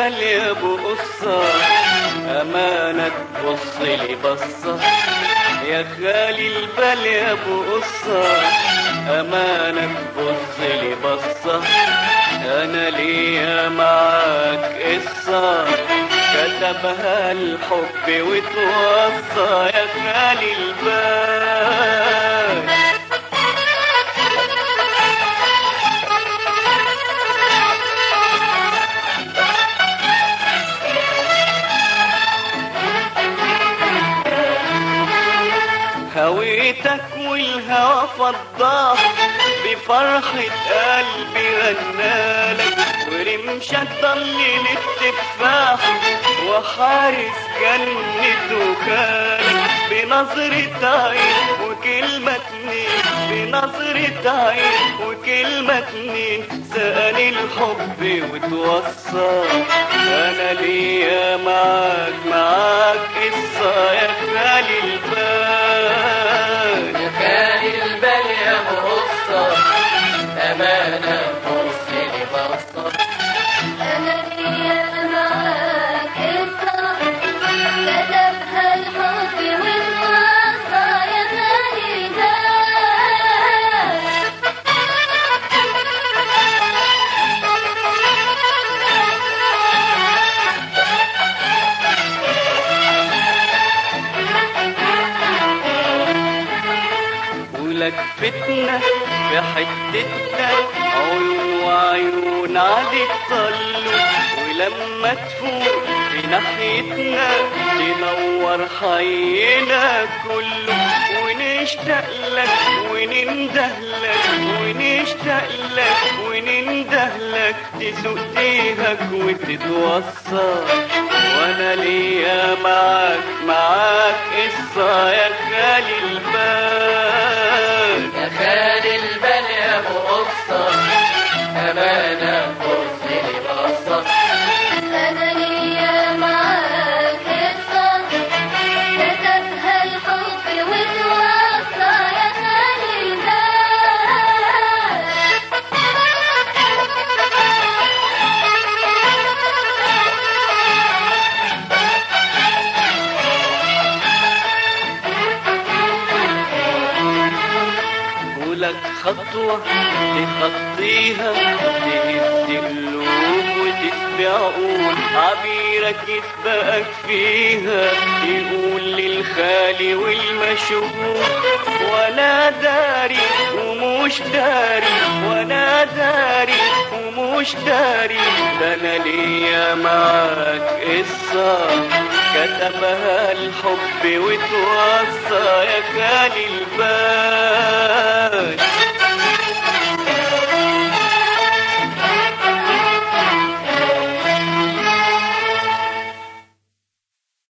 البال يا ابو قصة امانة تبص لي بصة يا خالي البال يا ابو قصة امانة تبص لي بصة انا ليا معاك قصة كتبها الحب وتوصى يا خالي البال هويتك والهوى فضاه بفرحة قلبي غنالك ورمشك ضلل التفاح وحارس جنة خالك بنظرة عين وكلمة اتنين بنظرة عين وكلمة اتنين سأني الحب وتوصى أنا ليا معاك معاك قصة يا خالي البال يا خالي البال يا مقصة أمانة بص لي بصة أنا ليا معاك قصة كتبها الحب والوصى يا غالي ولك فتنة في حتتنا عيون وعيون عليك طلوا ولما تفوق في ناحيتنا تنور حينا كله ونشتاق لك وننده لك ونشتاق لك وننده لك تسوق تيهك وتتوصى وانا ليا معاك معاك قصة يا خالي البال يا خالي البال يا مقصة أمانة بص لي بصة أنا ليا معاك قصة كتبها الحب والوصى يا خالي ولك خطوة تخطيها تهز قلوب وتسبع عقول عبيرك يسبقك فيها يقول للخالي والمشهور وانا داري ومش داري وانا داري ومش داري ده انا ليا معاك قصة كتبها الحب وتوصى يا خالي البال